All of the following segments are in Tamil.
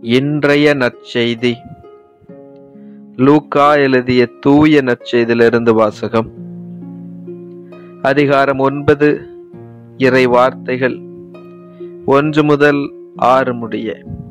இன்றைய நற்செய்தி லூக்கா எழுதிய தூய நற்செய்தியிலிருந்து வாசகம் அதிகாரம் ஒன்பது இறை வார்த்தைகள் ஒன்று முதல் ஆறு முடிய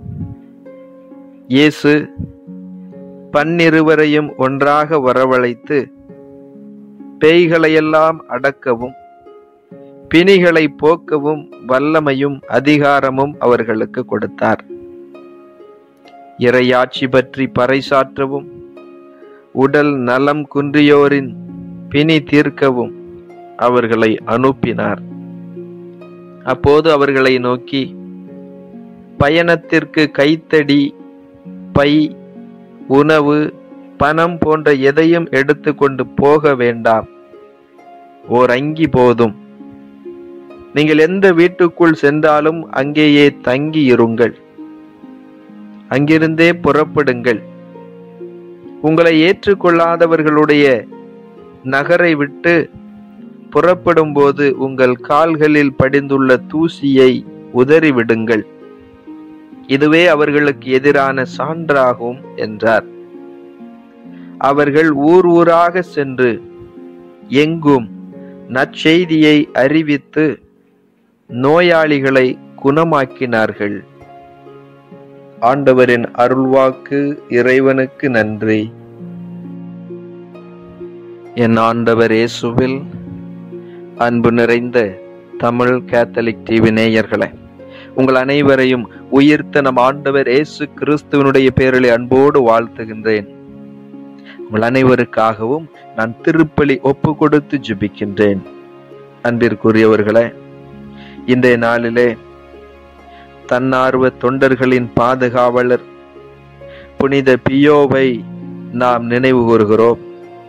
இயேசு பன்னிருவரையும் ஒன்றாக வரவழைத்து பேய்களையெல்லாம் அடக்கவும் பிணிகளை போக்கவும் வல்லமையும் அதிகாரமும் அவர்களுக்கு கொடுத்தார் இறையாட்சி பற்றி பறைசாற்றவும் உடல் நலம் குன்றியோரின் பிணி தீர்க்கவும் அவர்களை அனுப்பினார் அப்போது அவர்களை நோக்கி பயணத்திற்கு கைத்தடி பை உணவு பணம் போன்ற எதையும் எடுத்துக்கொண்டு போக வேண்டாம் ஓர் அங்கி போதும் நீங்கள் எந்த வீட்டுக்குள் சென்றாலும் அங்கேயே தங்கி இருங்கள் அங்கிருந்தே புறப்படுங்கள் உங்களை ஏற்றுக்கொள்ளாதவர்களுடைய நகரை விட்டு புறப்படும் போது உங்கள் கால்களில் படிந்துள்ள தூசியை உதறிவிடுங்கள் இதுவே அவர்களுக்கு எதிரான சான்றாகும் என்றார் அவர்கள் ஊர் ஊராக சென்று எங்கும் நற்செய்தியை அறிவித்து நோயாளிகளை குணமாக்கினார்கள் ஆண்டவரின் அருள்வாக்கு இறைவனுக்கு நன்றி என் ஆண்டவர் இயேசுவில் அன்பு நிறைந்த தமிழ் கேத்தலிக் டிவி நேயர்களே உங்கள் அனைவரையும் உயிர்த்த நம் ஆண்டவர் இயேசு கிறிஸ்துவனுடைய பேரிலே அன்போடு வாழ்த்துகின்றேன் உங்கள் அனைவருக்காகவும் நான் திருப்பலி ஒப்பு கொடுத்து ஜெபிக்கின்றேன் அன்பிற்குரியவர்களே இன்றைய நாளிலே தன்னார்வ தொண்டர்களின் பாதுகாவலர் புனித பியோவை நாம் நினைவு கூறுகிறோம்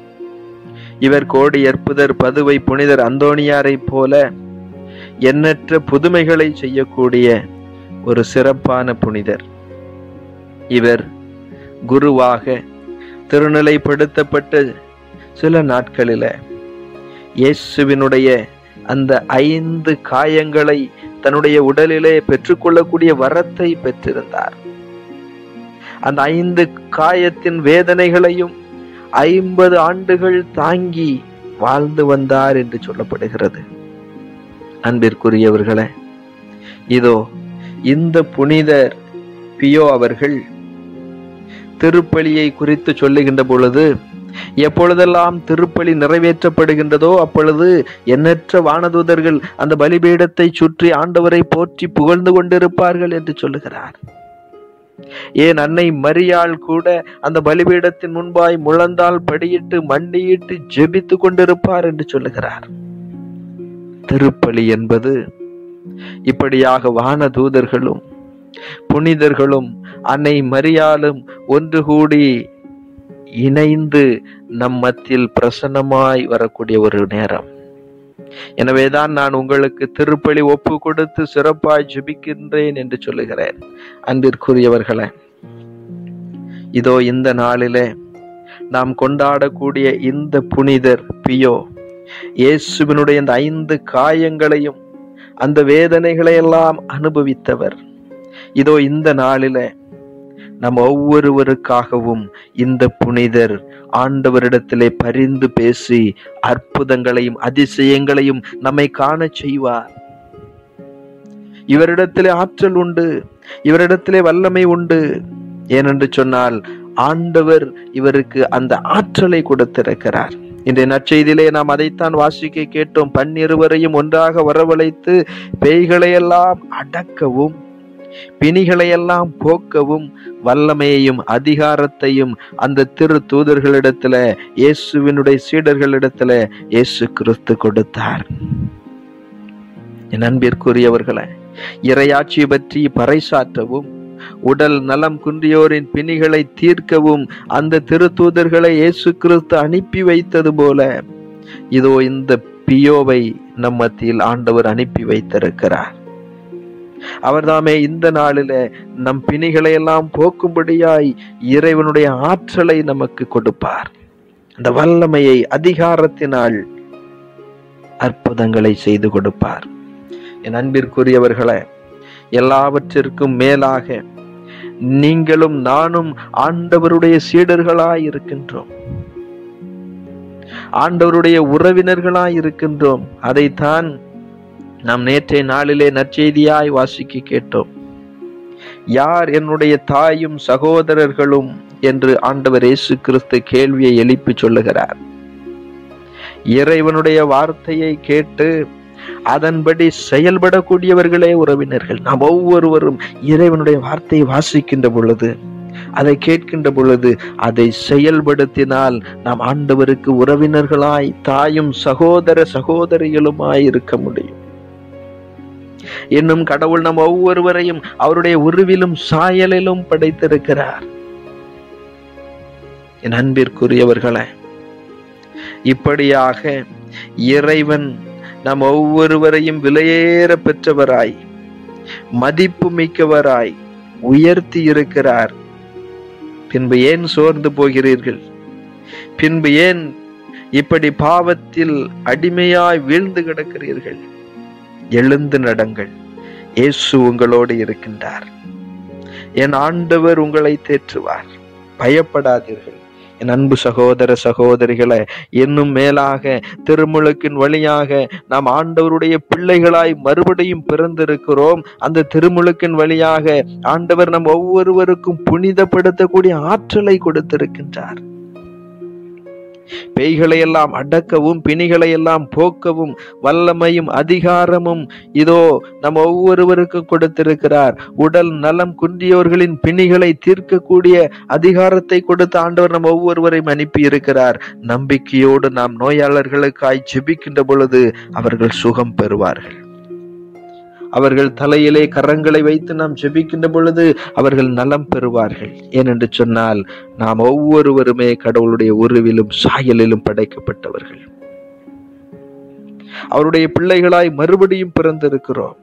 இவர் கோடி அற்புதர் பதுவை புனிதர் அந்தோணியாரை போல எண்ணற்ற புதுமைகளை செய்யக்கூடிய ஒரு சிறப்பான புனிதர் இவர் குருவாக திருநிலைப்படுத்தப்பட்ட சில நாட்களில இயேசுவினுடைய அந்த ஐந்து காயங்களை தன்னுடைய உடலிலே பெற்றுக்கொள்ளக்கூடிய வரத்தை பெற்றிருந்தார் அந்த ஐந்து காயத்தின் வேதனைகளையும் ஐம்பது ஆண்டுகள் தாங்கி வாழ்ந்து வந்தார் என்று சொல்லப்படுகிறது அன்பிற்குரியவர்களே இதோ இந்த புனிதர் பியோ அவர்கள் திருப்பலியை குறித்து சொல்லுகின்ற பொழுது எப்பொழுதெல்லாம் திருப்பலி நிறைவேற்றப்படுகின்றதோ அப்பொழுது எண்ணற்ற வானதூதர்கள் அந்த பலிபீடத்தை சுற்றி ஆண்டவரை போற்றி புகழ்ந்து கொண்டிருப்பார்கள் என்று சொல்லுகிறார் ஏன் அன்னை மரியாள் கூட அந்த பலிபீடத்தின் முன்பாய் முழந்தால் படியிட்டு மண்டியிட்டு ஜெபித்து கொண்டிருப்பார் என்று சொல்லுகிறார் திருப்பலி என்பது இப்படியாக வானதூதர்களும் புனிதர்களும் அன்னை மரியாளும் ஒன்று கூடி இணைந்து நம் மத்தியில் பிரசன்னமாய் வரக்கூடிய ஒரு நேரம் எனவேதான் நான் உங்களுக்கு திருப்பலி ஒப்பு கொடுத்து சிறப்பாய் ஜெபிக்கின்றேன் என்று சொல்லுகிறேன் அன்பிற்குரியவர்களே இதோ இந்த நாளிலே நாம் கொண்டாடக்கூடிய இந்த புனிதர் பியோ இயேசுவினுடைய இந்த ஐந்து காயங்களையும் அந்த வேதனைகளை எல்லாம் அனுபவித்தவர் இதோ இந்த நாளிலே நம் ஒவ்வொருவருக்காகவும் இந்த புனிதர் ஆண்டவரிடத்திலே பரிந்து பேசி அற்புதங்களையும் அதிசயங்களையும் நம்மை காண செய்வார் இவரிடத்திலே ஆற்றல் உண்டு இவரிடத்திலே வல்லமை உண்டு ஏனென்று சொன்னால் ஆண்டவர் இவருக்கு அந்த ஆற்றலை கொடுத்திருக்கிறார் இன்றைய நற்செய்தியிலே நாம் அதைத்தான் வாசிக்க கேட்டோம் பன்னிருவரையும் ஒன்றாக வரவழைத்து பேய்களையெல்லாம் அடக்கவும் பிணிகளையெல்லாம் போக்கவும் வல்லமையையும் அதிகாரத்தையும் அந்த திரு தூதர்களிடத்துல இயேசுவினுடைய சீடர்களிடத்துல இயேசு கிறிஸ்து கொடுத்தார் என் அன்பிற்குரியவர்களே இறையாட்சி பற்றி பறைசாற்றவும் உடல் நலம் குன்றியோரின் பிணிகளை தீர்க்கவும் அந்த திருத்தூதர்களை இயேசு கிறிஸ்து அனுப்பி வைத்தது போல இதோ இந்த பியோவை நம் மத்தியில் ஆண்டவர் அனுப்பி வைத்திருக்கிறார் அவர்தாமே இந்த நாளில நம் பிணிகளை எல்லாம் போக்கும்படியாய் இறைவனுடைய ஆற்றலை நமக்கு கொடுப்பார் அந்த வல்லமையை அதிகாரத்தினால் அற்புதங்களை செய்து கொடுப்பார் என் அன்பிற்குரியவர்களே எல்லாவற்றிற்கும் மேலாக நீங்களும் நானும் ஆண்டவருடைய சீடர்களாய் இருக்கின்றோம் ஆண்டவருடைய உறவினர்களாய் இருக்கின்றோம் அதைத்தான் நாம் நேற்றைய நாளிலே நற்செய்தியாய் வாசிக்க கேட்டோம் யார் என்னுடைய தாயும் சகோதரர்களும் என்று ஆண்டவர் இயேசு கிறிஸ்து கேள்வியை எழுப்பி சொல்லுகிறார் இறைவனுடைய வார்த்தையை கேட்டு அதன்படி செயல்படக்கூடியவர்களே உறவினர்கள் நாம் ஒவ்வொருவரும் இறைவனுடைய வார்த்தையை வாசிக்கின்ற பொழுது அதை கேட்கின்ற பொழுது அதை செயல்படுத்தினால் நாம் ஆண்டவருக்கு உறவினர்களாய் தாயும் சகோதர சகோதரிகளுமாய் இருக்க முடியும் இன்னும் கடவுள் நம் ஒவ்வொருவரையும் அவருடைய உருவிலும் சாயலிலும் படைத்திருக்கிறார் என் அன்பிற்குரியவர்களே இப்படியாக இறைவன் நம் ஒவ்வொருவரையும் விலையேற பெற்றவராய் மதிப்பு மிக்கவராய் உயர்த்தி இருக்கிறார் பின்பு ஏன் சோர்ந்து போகிறீர்கள் பின்பு ஏன் இப்படி பாவத்தில் அடிமையாய் வீழ்ந்து கிடக்கிறீர்கள் எழுந்து நடங்கள் இயேசு உங்களோடு இருக்கின்றார் என் ஆண்டவர் உங்களை தேற்றுவார் பயப்படாதீர்கள் என் அன்பு சகோதர சகோதரிகளை இன்னும் மேலாக திருமுழுக்கின் வழியாக நாம் ஆண்டவருடைய பிள்ளைகளாய் மறுபடியும் பிறந்திருக்கிறோம் அந்த திருமுழுக்கின் வழியாக ஆண்டவர் நம் ஒவ்வொருவருக்கும் புனிதப்படுத்தக்கூடிய ஆற்றலை கொடுத்திருக்கின்றார் பேய்களை எல்லாம் அடக்கவும் பிணிகளை எல்லாம் போக்கவும் வல்லமையும் அதிகாரமும் இதோ நம் ஒவ்வொருவருக்கும் கொடுத்திருக்கிறார் உடல் நலம் குன்றியோர்களின் பிணிகளை தீர்க்கக்கூடிய அதிகாரத்தை கொடுத்த ஆண்டவர் நம் ஒவ்வொருவரையும் அனுப்பி இருக்கிறார் நம்பிக்கையோடு நாம் நோயாளர்களுக்காய் ஜெபிக்கின்ற பொழுது அவர்கள் சுகம் பெறுவார்கள் அவர்கள் தலையிலே கரங்களை வைத்து நாம் ஜெபிக்கின்ற பொழுது அவர்கள் நலம் பெறுவார்கள் ஏனென்று சொன்னால் நாம் ஒவ்வொருவருமே கடவுளுடைய உருவிலும் சாயலிலும் படைக்கப்பட்டவர்கள் அவருடைய பிள்ளைகளாய் மறுபடியும் பிறந்திருக்கிறோம்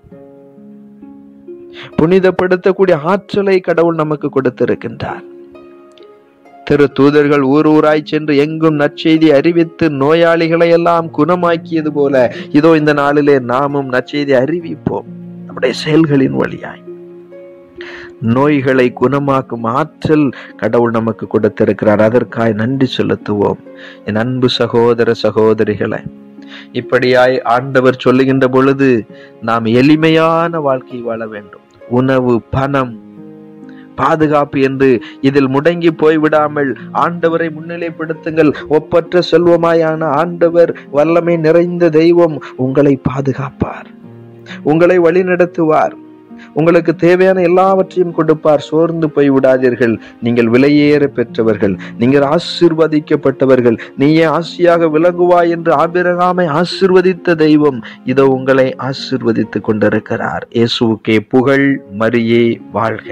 புனிதப்படுத்தக்கூடிய ஆற்றலை கடவுள் நமக்கு கொடுத்திருக்கின்றார் திரு தூதர்கள் ஊர் ஊராய் சென்று எங்கும் நற்செய்தி அறிவித்து நோயாளிகளை எல்லாம் குணமாக்கியது போல இதோ இந்த நாளிலே நாமும் நற்செய்தி அறிவிப்போம் நம்முடைய செயல்களின் வழியாய் நோய்களை குணமாக்கும் ஆற்றல் கடவுள் நமக்கு கொடுத்திருக்கிறார் அதற்காய் நன்றி செலுத்துவோம் என் அன்பு சகோதர சகோதரிகளை இப்படியாய் ஆண்டவர் சொல்லுகின்ற பொழுது நாம் எளிமையான வாழ்க்கை வாழ வேண்டும் உணவு பணம் பாதுகாப்பு என்று இதில் முடங்கி போய்விடாமல் ஆண்டவரை முன்னிலைப்படுத்துங்கள் ஒப்பற்ற செல்வமாயான ஆண்டவர் வல்லமை நிறைந்த தெய்வம் உங்களை பாதுகாப்பார் உங்களை வழிநடத்துவார் உங்களுக்கு தேவையான எல்லாவற்றையும் கொடுப்பார் சோர்ந்து போய் விடாதீர்கள் நீங்கள் விலையேற பெற்றவர்கள் நீங்கள் ஆசிர்வதிக்கப்பட்டவர்கள் நீயே ஆசியாக விளங்குவாய் என்று ஆபிரகாமை ஆசிர்வதித்த தெய்வம் இதோ உங்களை ஆசிர்வதித்துக் கொண்டிருக்கிறார் இயேசுவுக்கே புகழ் மரியே வாழ்க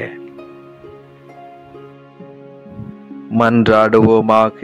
மன்றாடுவோமாக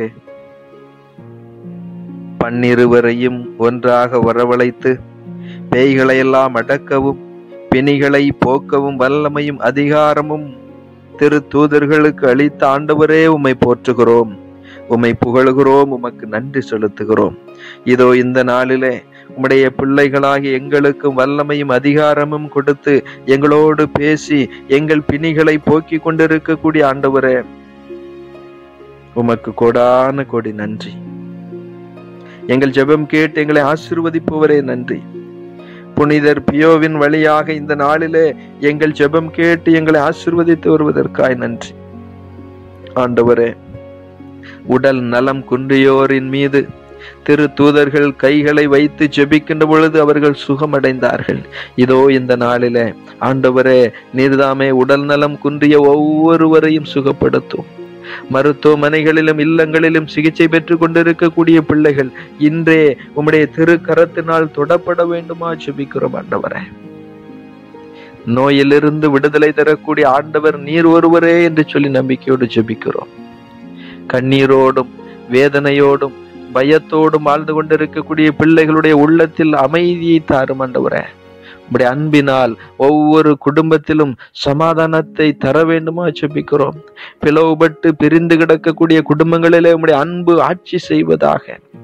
பன்னிருவரையும் ஒன்றாக வரவழைத்து பேய்களையெல்லாம் அடக்கவும் பிணிகளை போக்கவும் வல்லமையும் அதிகாரமும் திரு தூதர்களுக்கு அளித்த ஆண்டவரே உம்மை போற்றுகிறோம் உம்மை புகழுகிறோம் உமக்கு நன்றி செலுத்துகிறோம் இதோ இந்த நாளிலே உம்முடைய பிள்ளைகளாகி எங்களுக்கும் வல்லமையும் அதிகாரமும் கொடுத்து எங்களோடு பேசி எங்கள் பிணிகளை போக்கிக் கொண்டிருக்கக்கூடிய ஆண்டவரே உமக்கு கோடான கோடி நன்றி எங்கள் ஜெபம் கேட்டு எங்களை ஆசிர்வதிப்பவரே நன்றி புனிதர் பியோவின் வழியாக இந்த நாளிலே எங்கள் ஜெபம் கேட்டு எங்களை ஆசிர்வதித்து வருவதற்காய் நன்றி ஆண்டவரே உடல் நலம் குன்றியோரின் மீது திரு தூதர்கள் கைகளை வைத்து ஜெபிக்கின்ற பொழுது அவர்கள் சுகமடைந்தார்கள் இதோ இந்த நாளிலே ஆண்டவரே நீர்தாமே உடல் நலம் குன்றிய ஒவ்வொருவரையும் சுகப்படுத்தும் மருத்துவமனைகளிலும் இல்லங்களிலும் சிகிச்சை பெற்றுக் கொண்டிருக்கக்கூடிய பிள்ளைகள் இன்றே உம்முடைய திரு கரத்தினால் தொடப்பட வேண்டுமா ஜெபிக்கிறோம் ஆண்டவரே நோயிலிருந்து விடுதலை தரக்கூடிய ஆண்டவர் நீர் ஒருவரே என்று சொல்லி நம்பிக்கையோடு ஜெபிக்கிறோம் கண்ணீரோடும் வேதனையோடும் பயத்தோடும் வாழ்ந்து கொண்டிருக்கக்கூடிய பிள்ளைகளுடைய உள்ளத்தில் அமைதியை தாரும் ஆண்டவரே உம்முடைய அன்பினால் ஒவ்வொரு குடும்பத்திலும் சமாதானத்தை தர வேண்டுமா ஜெபிக்கிறோம் பிளவுபட்டு பிரிந்து கிடக்கக்கூடிய குடும்பங்களிலே உம்முடைய அன்பு ஆட்சி செய்வதாக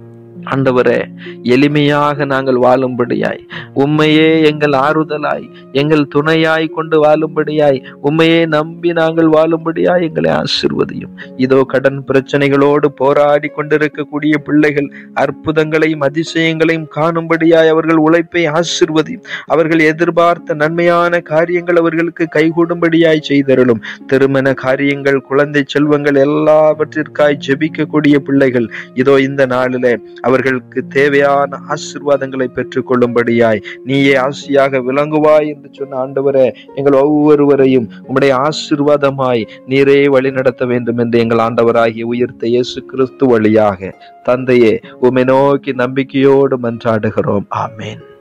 ஆண்டவரே எளிமையாக நாங்கள் வாழும்படியாய் உம்மையே எங்கள் ஆறுதலாய் எங்கள் துணையாய் கொண்டு வாழும்படியாய் உம்மையே நம்பி நாங்கள் வாழும்படியாய் எங்களை ஆசிர்வதியும் இதோ கடன் பிரச்சனைகளோடு போராடி கொண்டிருக்கக்கூடிய பிள்ளைகள் அற்புதங்களையும் அதிசயங்களையும் காணும்படியாய் அவர்கள் உழைப்பை ஆசிர்வதியும் அவர்கள் எதிர்பார்த்த நன்மையான காரியங்கள் அவர்களுக்கு கைகூடும்படியாய் செய்தருளும் திருமண காரியங்கள் குழந்தை செல்வங்கள் எல்லாவற்றிற்காய் ஜெபிக்கக்கூடிய பிள்ளைகள் இதோ இந்த நாளிலே அவர்களுக்கு தேவையான ஆசிர்வாதங்களை பெற்றுக் கொள்ளும்படியாய் நீயே ஆசியாக விளங்குவாய் என்று சொன்ன ஆண்டவரே எங்கள் ஒவ்வொருவரையும் உம்முடைய ஆசிர்வாதமாய் நீரே வழி நடத்த வேண்டும் என்று எங்கள் ஆண்டவராகிய உயிர்த்த இயேசு கிறிஸ்து வழியாக தந்தையே உம்மை நோக்கி நம்பிக்கையோடு மன்றாடுகிறோம் ஆமேன்